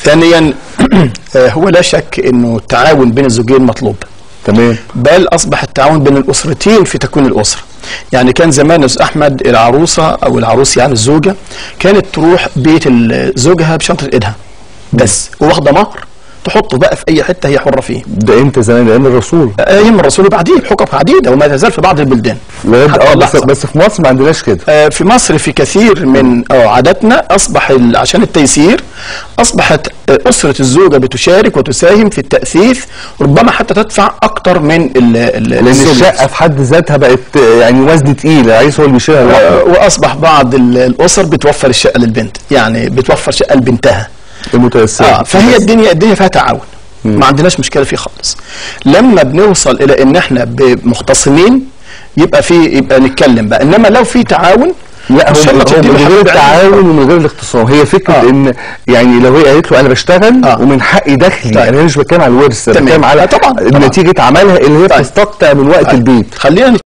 ثانيا آه، هو لا شك انه التعاون بين الزوجين مطلوب تمام بل اصبح التعاون بين الاسرتين في تكوين الاسره يعني كان زمان يا استاذ احمد العروسه او العروس يعني الزوجه كانت تروح بيت ال- زوجها بشنطه ايدها بس وواخده مهر تحطه بقى في اي حته هي حره فيه ده امتى زمان ايام الرسول ايام الرسول بعديه بحقب عديده وما تزال في بعض البلدان لغايه حتى اه بس, اللحظة. بس في مصر ما عندناش كده آه، في مصر في كثير من آه، عاداتنا اصبح ال- عشان التيسير اصبحت آه، اسره الزوجه بتشارك وتساهم في التاثيث ربما حتى تدفع اكتر من ال- ال- لان الزوج الشقه في حد ذاتها بقت آه، يعني وزن تقيل العريس هو اللي بيشيلها لوحده آه، واصبح بعض ال- الاسر بتوفر الشقه للبنت يعني بتوفر شقه لبنتها المتيسره اه فهي الدنيا الدنيا فيها تعاون ما عندناش مشكله فيه خالص لما بنوصل الى ان احنا ب- مختصمين يبقى في يبقى نتكلم بقى انما لو في تعاون لا إن هو, شاء الله هو تديله من غير حبيب التعاون ومن غير الاختصام هي فكره آه. ان يعني لو هي قالت له انا بشتغل آه. ومن حقي دخلي طيب. يعني انا مش بتكلم على الورث انا تمام. بتكلم على آه، طبعاً، طبعاً. نتيجه عملها اللي هي طيب. بتستقطع من وقت طيب. البيت خلينا